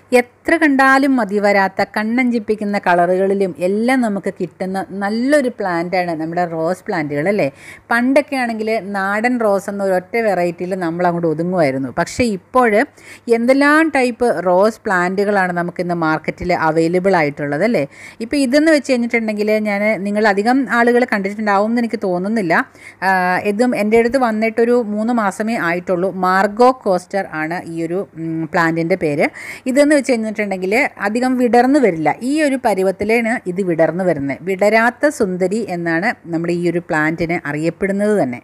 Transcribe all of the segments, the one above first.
എത്ര കണ്ടാലും മതി വരാത്ത കണ്ണഞ്ചിപ്പിക്കുന്ന കളറുകളിലും എല്ലാം നമുക്ക് കിട്ടുന്ന നല്ലൊരു പ്ലാന്റാണ് നമ്മുടെ റോസ് പ്ലാന്റുകൾ അല്ലേ പണ്ടൊക്കെ ആണെങ്കിൽ നാടൻ റോസ് എന്ന ഒരൊറ്റ വെറൈറ്റിയിൽ നമ്മൾ അങ്ങോട്ട് ഒതുങ്ങുമായിരുന്നു പക്ഷേ ഇപ്പോൾ എന്തെല്ലാം ടൈപ്പ് റോസ് പ്ലാന്റുകളാണ് നമുക്കിന്ന് മാർക്കറ്റിൽ അവൈലബിൾ ആയിട്ടുള്ളത് അല്ലേ ഇപ്പോൾ ഇതെന്ന് വെച്ച് കഴിഞ്ഞിട്ടുണ്ടെങ്കിൽ ഞാൻ നിങ്ങൾ അധികം ആളുകൾ കണ്ടിട്ടുണ്ടാവും എന്ന് എനിക്ക് തോന്നുന്നില്ല ആ, ഇതും എൻ്റെ അടുത്ത് വന്നിട്ടൊരു മൂന്ന് മാസമേ ആയിട്ടുള്ളൂ മാർഗോ കോസ്റ്റർ ആണ് ഈ ഒരു പ്ലാന്റിൻ്റെ പേര് ഇതെന്ന് വെച്ച് കഴിഞ്ഞിട്ടുണ്ടെങ്കിൽ അധികം വിടർന്നു വരില്ല ഈ ഒരു പരുവത്തിലാണ് ഇത് വിടർന്നു വരുന്നത് വിടരാത്ത സുന്ദരി എന്നാണ് നമ്മുടെ ഈ ഒരു പ്ലാന്റിന് അറിയപ്പെടുന്നത് തന്നെ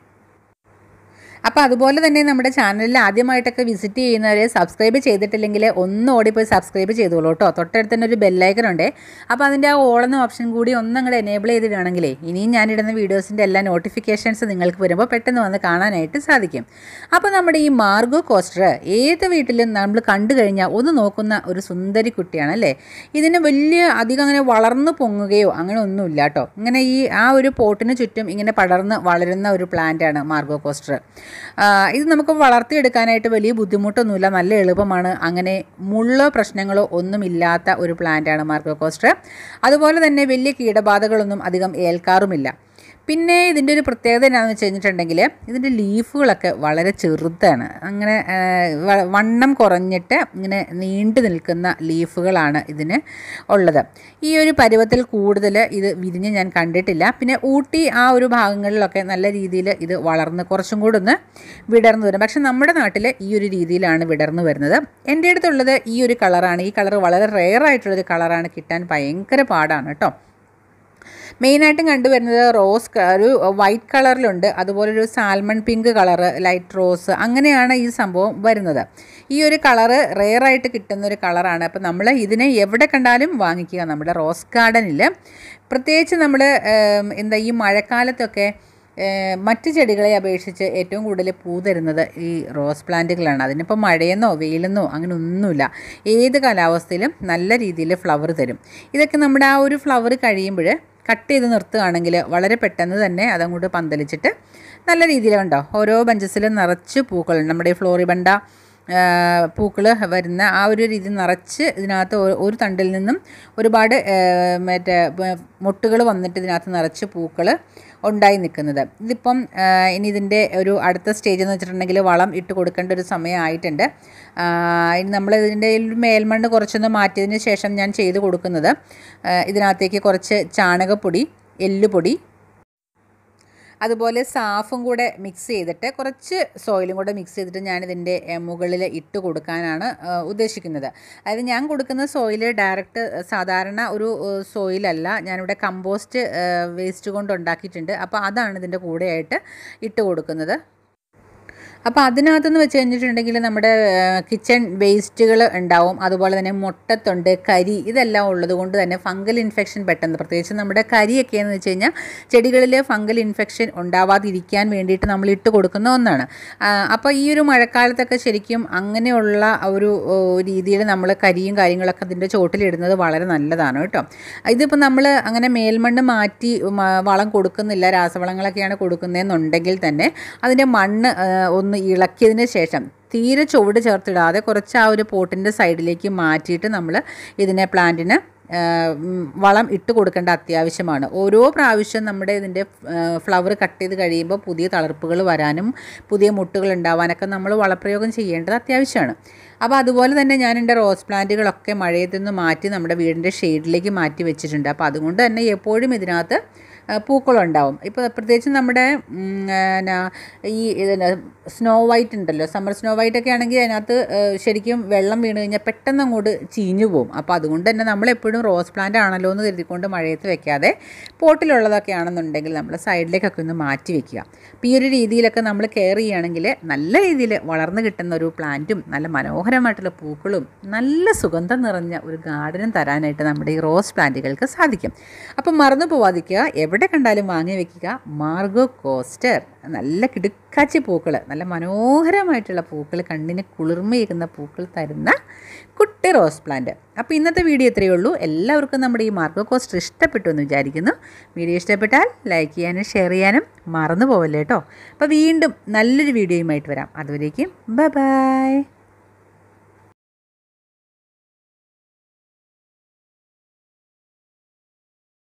അപ്പോൾ അതുപോലെ തന്നെ നമ്മുടെ ചാനലിൽ ആദ്യമായിട്ടൊക്കെ വിസിറ്റ് ചെയ്യുന്നവരെ സബ്സ്ക്രൈബ് ചെയ്തിട്ടില്ലെങ്കിൽ ഒന്ന് ഓടിപ്പോയി സബ്സ്ക്രൈബ് ചെയ്തോളൂ കേട്ടോ തൊട്ടടുത്ത് തന്നെ ഒരു ബെല്ലൈക്കൺ ഉണ്ട് അപ്പോൾ അതിൻ്റെ ആ ഓളെന്ന ഓപ്ഷൻ കൂടി ഒന്ന് അങ്ങോട്ട് എനേബിൾ ചെയ്തിട്ടാണെങ്കിലേ ഇനിയും ഞാനിടുന്ന വീഡിയോസിൻ്റെ എല്ലാ നോട്ടിഫിക്കേഷൻസ് നിങ്ങൾക്ക് വരുമ്പോൾ പെട്ടെന്ന് വന്ന് കാണാനായിട്ട് സാധിക്കും അപ്പോൾ നമ്മുടെ ഈ മാർഗോ കോസ്റ്റർ ഏത് വീട്ടിലും നമ്മൾ കണ്ടു കഴിഞ്ഞാൽ ഒന്ന് നോക്കുന്ന ഒരു സുന്ദരി കുട്ടിയാണ് അല്ലേ ഇതിന് വലിയ അധികം അങ്ങനെ വളർന്നു പൊങ്ങുകയോ അങ്ങനെ ഒന്നുമില്ല കേട്ടോ ഇങ്ങനെ ഈ ആ ഒരു പോട്ടിന് ചുറ്റും ഇങ്ങനെ പടർന്ന് വളരുന്ന ഒരു പ്ലാന്റാണ് മാർഗോ കോസ്റ്റർ ആ, ഇത് നമുക്ക് വളർത്തിയെടുക്കാനായിട്ട് വലിയ ബുദ്ധിമുട്ടൊന്നുമില്ല നല്ല എളുപ്പമാണ് അങ്ങനെ മുള്ളോ പ്രശ്നങ്ങളോ ഒന്നുമില്ലാത്ത ഒരു പ്ലാന്റാണ് മാർഗോ കോസ്റ്റർ അതുപോലെ തന്നെ വലിയ കീടബാധകളൊന്നും അധികം ഏൽക്കാറുമില്ല പിന്നെ ഇതിൻ്റെ ഒരു പ്രത്യേകത എന്താണെന്ന് വെച്ച് കഴിഞ്ഞിട്ടുണ്ടെങ്കിൽ ഇതിൻ്റെ ലീഫുകളൊക്കെ വളരെ ചെറുതാണ് അങ്ങനെ ആ, വ- വണ്ണം കുറഞ്ഞിട്ട് ഇങ്ങനെ നീണ്ടു നിൽക്കുന്ന ലീഫുകളാണ് ഇതിന് ഉള്ളത് ഈ ഒരു പരുവത്തിൽ കൂടുതൽ ഇത് വിരിഞ്ഞ് ഞാൻ കണ്ടിട്ടില്ല പിന്നെ ഊട്ടി ആ ഒരു ഭാഗങ്ങളിലൊക്കെ നല്ല രീതിയിൽ ഇത് വളർന്ന് കുറച്ചും കൂടെ ഒന്ന് വിടർന്നു വരും പക്ഷെ നമ്മുടെ നാട്ടിൽ ഈ ഒരു രീതിയിലാണ് വിടർന്നു വരുന്നത് എൻ്റെ അടുത്തുള്ളത് ഈ ഒരു കളറാണ് ഈ കളർ വളരെ റെയർ ആയിട്ടുള്ളൊരു കളറാണ് കിട്ടാൻ ഭയങ്കര പാടാണ് കേട്ടോ മെയിനായിട്ടും കണ്ടുവരുന്നത് റോസ് ക- ഒരു വൈറ്റ് കളറിലുണ്ട് അതുപോലെ ഒരു salmon pink colour light rose അങ്ങനെയാണ് ഈ സംഭവം വരുന്നത് ഈ ഒരു കളറ് റെയറായിട്ട് കിട്ടുന്ന ഒരു കളറാണ് അപ്പോൾ നമ്മൾ ഇതിനെ എവിടെ കണ്ടാലും വാങ്ങിക്കുക നമ്മുടെ റോസ് ഗാർഡനിൽ പ്രത്യേകിച്ച് നമ്മൾ എന്താ ഈ മഴക്കാലത്തൊക്കെ ഏഹ് മറ്റ് ചെടികളെ അപേക്ഷിച്ച് ഏറ്റവും കൂടുതൽ പൂ തരുന്നത് ഈ റോസ് പ്ലാന്റുകളാണ് അതിനിപ്പോൾ മഴയെന്നോ വെയിലെന്നോ അങ്ങനെ ഒന്നുമില്ല ഏത് കാലാവസ്ഥയിലും നല്ല രീതിയിൽ ഫ്ലവർ തരും ഇതൊക്കെ നമ്മുടെ ആ ഒരു ഫ്ലവർ കഴിയുമ്പോൾ കട്ട് ചെയ്ത് നിർത്തുകയാണെങ്കിൽ വളരെ പെട്ടെന്ന് തന്നെ അതങ്ങോട്ട് പന്തലിച്ചിട്ട് നല്ല രീതിയിൽ കണ്ടോ ഓരോ ബഞ്ചസിലും നിറച്ച് പൂക്കൾ നമ്മുടെ ഈ ഫ്ലോറിബണ്ട പൂക്കൾ വരുന്ന ആ ഒരു രീതി നിറച്ച് ഇതിനകത്ത് ഒ- ഒരു തണ്ടിൽ നിന്നും ഒരുപാട് ആ, മറ്റേ മുട്ടുകൾ വന്നിട്ട് ഇതിനകത്ത് നിറച്ച് പൂക്കൾ ഉണ്ടായി നിൽക്കുന്നത് ഇതിപ്പം ആ, ഇനി ഇതിൻ്റെ ഒരു അടുത്ത സ്റ്റേജ് എന്ന് വെച്ചിട്ടുണ്ടെങ്കിൽ വളം ഇട്ട് കൊടുക്കേണ്ട ഒരു സമയമായിട്ടുണ്ട് ആ, ഇനി നമ്മൾ ഇതിൻ്റെ മേൽമണ്ണ് കുറച്ചൊന്ന് മാറ്റിയതിന് ശേഷം ഞാൻ ചെയ്ത് കൊടുക്കുന്നത് ആ, ഇതിനകത്തേക്ക് കുറച്ച് ചാണകപ്പൊടി എല്ലുപൊടി അതുപോലെ സാഫും കൂടെ മിക്സ് ചെയ്തിട്ട് കുറച്ച് സോയിലും കൂടെ മിക്സ് ചെയ്തിട്ട് ഞാനിതിൻ്റെ മുകളിൽ ഇട്ട് കൊടുക്കാനാണ് ആ, ഉദ്ദേശിക്കുന്നത് അതായത് ഞാൻ കൊടുക്കുന്ന സോയിൽ ഡയറക്റ്റ് സാധാരണ ഒരു സോയിലല്ല ഞാനിവിടെ കമ്പോസ്റ്റ് വേസ്റ്റ് കൊണ്ട് ഉണ്ടാക്കിയിട്ടുണ്ട് അപ്പോൾ അതാണ് ഇതിൻ്റെ കൂടെയായിട്ട് ഇട്ട് കൊടുക്കുന്നത് അപ്പോൾ അതിനകത്തെന്ന് വെച്ച് കഴിഞ്ഞിട്ടുണ്ടെങ്കിൽ നമ്മുടെ കിച്ചൺ വേസ്റ്റുകൾ ഉണ്ടാവും അതുപോലെ തന്നെ മുട്ടത്തൊണ്ട് കരി ഇതെല്ലാം ഉള്ളത് കൊണ്ട് തന്നെ ഫംഗൽ ഇൻഫെക്ഷൻ പെട്ടെന്ന് പ്രത്യേകിച്ച് നമ്മുടെ കരിയൊക്കെയെന്ന് വെച്ച് കഴിഞ്ഞാൽ ചെടികളിൽ ഫംഗൽ ഇൻഫെക്ഷൻ ഉണ്ടാവാതിരിക്കാൻ വേണ്ടിയിട്ട് നമ്മൾ ഇട്ട് കൊടുക്കുന്ന ഒന്നാണ് ആ, അപ്പോൾ ഈ ഒരു മഴക്കാലത്തൊക്കെ ശരിക്കും അങ്ങനെയുള്ള ഒരു ഓ, രീതിയിൽ നമ്മൾ കരിയും കാര്യങ്ങളൊക്കെ അതിൻ്റെ ചോട്ടിലിടുന്നത് വളരെ നല്ലതാണ് കേട്ടോ ഇതിപ്പോൾ നമ്മൾ അങ്ങനെ മേൽമണ്ണ് മാറ്റി മ- വളം കൊടുക്കുന്നില്ല രാസവളങ്ങളൊക്കെയാണ് കൊടുക്കുന്നതെന്നുണ്ടെങ്കിൽ തന്നെ അതിൻ്റെ മണ്ണ് ആ, ഒന്ന് ഇളക്കിയതിന് ശേഷം തീരെ ചുവട് ചേർത്തിടാതെ കുറച്ച് ആ ഒരു പോട്ടിൻ്റെ സൈഡിലേക്ക് മാറ്റിയിട്ട് നമ്മൾ ഇതിനെ പ്ലാന്റിന് ആ, ഉം, വളം ഇട്ട് കൊടുക്കേണ്ട അത്യാവശ്യമാണ് ഓരോ പ്രാവശ്യം നമ്മുടെ ഇതിൻ്റെ ഫ്ലവർ കട്ട് ചെയ്ത് കഴിയുമ്പോൾ പുതിയ തളർപ്പുകൾ വരാനും പുതിയ മുട്ടുകൾ ഉണ്ടാവാനൊക്കെ നമ്മൾ വളപ്രയോഗം ചെയ്യേണ്ടത് അത്യാവശ്യമാണ് അപ്പോൾ അതുപോലെ തന്നെ ഞാൻ എൻ്റെ റോസ് പ്ലാന്റുകളൊക്കെ മഴയത്തു നിന്ന് മാറ്റി നമ്മുടെ വീടിൻ്റെ ഷെയ്ഡിലേക്ക് മാറ്റി വെച്ചിട്ടുണ്ട് അപ്പോൾ അതുകൊണ്ട് തന്നെ എപ്പോഴും ഇതിനകത്ത് ആ, പൂക്കളുണ്ടാവും ഇപ്പോൾ പ്രത്യേകിച്ച് നമ്മുടെ ഉം, എന്നാ, ഈ ഇതിന് സ്നോ വൈറ്റ് ഉണ്ടല്ലോ സമ്മർ സ്നോ വൈറ്റ് ഒക്കെ ആണെങ്കിൽ അതിനകത്ത് ആ, ശരിക്കും വെള്ളം വീണ് കഴിഞ്ഞാൽ പെട്ടെന്ന് അങ്ങോട്ട് ചീഞ്ഞു പോകും അപ്പോൾ അതുകൊണ്ട് തന്നെ നമ്മളെപ്പോഴും റോസ് പ്ലാന്റ് ആണല്ലോ എന്ന് കരുതിക്കൊണ്ട് മഴയത്ത് വെക്കാതെ പോട്ടിലുള്ളതൊക്കെ ആണെന്നുണ്ടെങ്കിൽ നമ്മൾ സൈഡിലേക്കൊക്കെ ഒന്ന് മാറ്റി വെക്കുക അപ്പോൾ ഈ ഒരു രീതിയിലൊക്കെ നമ്മൾ കെയർ ചെയ്യുകയാണെങ്കിൽ നല്ല രീതിയിൽ വളർന്നു കിട്ടുന്ന ഒരു പ്ലാന്റും നല്ല മനോഹരമായിട്ടുള്ള പൂക്കളും നല്ല സുഗന്ധം നിറഞ്ഞ ഒരു ഗാർഡനും തരാനായിട്ട് നമ്മുടെ ഈ റോസ് പ്ലാന്റുകൾക്ക് സാധിക്കും അപ്പം മറന്നു പോവാതിരിക്കുക എവിടെ കണ്ടാലും വാങ്ങി വെക്കുക മാർഗോ കോസ്റ്റർ നല്ല കിടുക്കാച്ചി പൂക്കൾ നല്ല മനോഹരമായിട്ടുള്ള പൂക്കൾ കണ്ണിന് കുളിർമയേകുന്ന പൂക്കൾ തരുന്ന കുട്ടി റോസ് പ്ലാന്റ് അപ്പോൾ ഇന്നത്തെ വീഡിയോ ഇത്രയേ ഉള്ളൂ എല്ലാവർക്കും നമ്മുടെ ഈ മാർഗോ കോസ്റ്റർ ഇഷ്ടപ്പെട്ടു എന്ന് വിചാരിക്കുന്നു വീഡിയോ ഇഷ്ടപ്പെട്ടാൽ ലൈക്ക് ചെയ്യാനും ഷെയർ ചെയ്യാനും മറന്നു പോവല്ലേ കേട്ടോ അപ്പോൾ വീണ്ടും നല്ലൊരു വീഡിയോയുമായിട്ട് വരാം അതുവരേക്കും ബൈ ബൈ